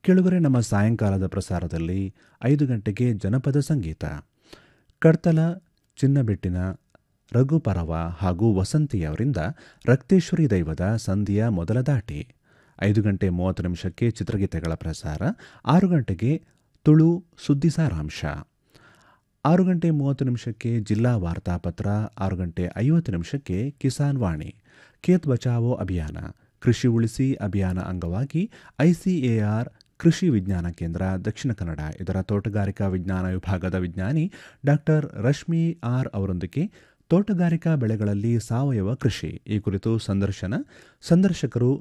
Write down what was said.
ಕೆಳಗರೆ ನಮ್ಮ ಸಾಯಂಕಾಲದ ಪ್ರಸಾರದಲ್ಲಿ ಐದು ಗಂಟೆಗೆ ಜನಪದ ಸಂಗೀತ ಕಡ್ತಲ ಚಿನ್ನಬೆಟ್ಟಿನ ರಘು ಪರವ ಹಾಗೂ ವಸಂತಿಯವರಿಂದ ರಕ್ತೇಶ್ವರಿ ದೈವದ ಸಂಧಿಯ ಮೊದಲ ದಾಟಿ ಐದು ಗಂಟೆ ಮೂವತ್ತು ನಿಮಿಷಕ್ಕೆ ಚಿತ್ರಗೀತೆಗಳ ಪ್ರಸಾರ ಆರು ಗಂಟೆಗೆ ತುಳು ಸುದ್ದಿ ಸಾರಾಂಶ ಆರು ಗಂಟೆ ಮೂವತ್ತು ನಿಮಿಷಕ್ಕೆ ಜಿಲ್ಲಾ ವಾರ್ತಾಪತ್ರ ಆರು ಗಂಟೆ ಐವತ್ತು ನಿಮಿಷಕ್ಕೆ ಕಿಸಾನ್ ವಾಣಿ ಖೇತ್ ಬಚಾವೋ ಅಭಿಯಾನ ಕೃಷಿ ಉಳಿಸಿ ಅಭಿಯಾನ ಅಂಗವಾಗಿ ಐಸಿಎಆರ್ ಕೃಷಿ ವಿಜ್ಞಾನ ಕೇಂದ್ರ ದಕ್ಷಿಣ ಕನ್ನಡ ಇದರ ತೋಟಗಾರಿಕಾ ವಿಜ್ಞಾನ ವಿಭಾಗದ ವಿಜ್ಞಾನಿ ಡಾಕ್ಟರ್ ರಶ್ಮಿ ಆರ್ ಅವರೊಂದಿಗೆ ತೋಟಗಾರಿಕಾ ಬೆಳೆಗಳಲ್ಲಿ ಸಾವಯವ ಕೃಷಿ ಈ ಕುರಿತು ಸಂದರ್ಶನ ಸಂದರ್ಶಕರು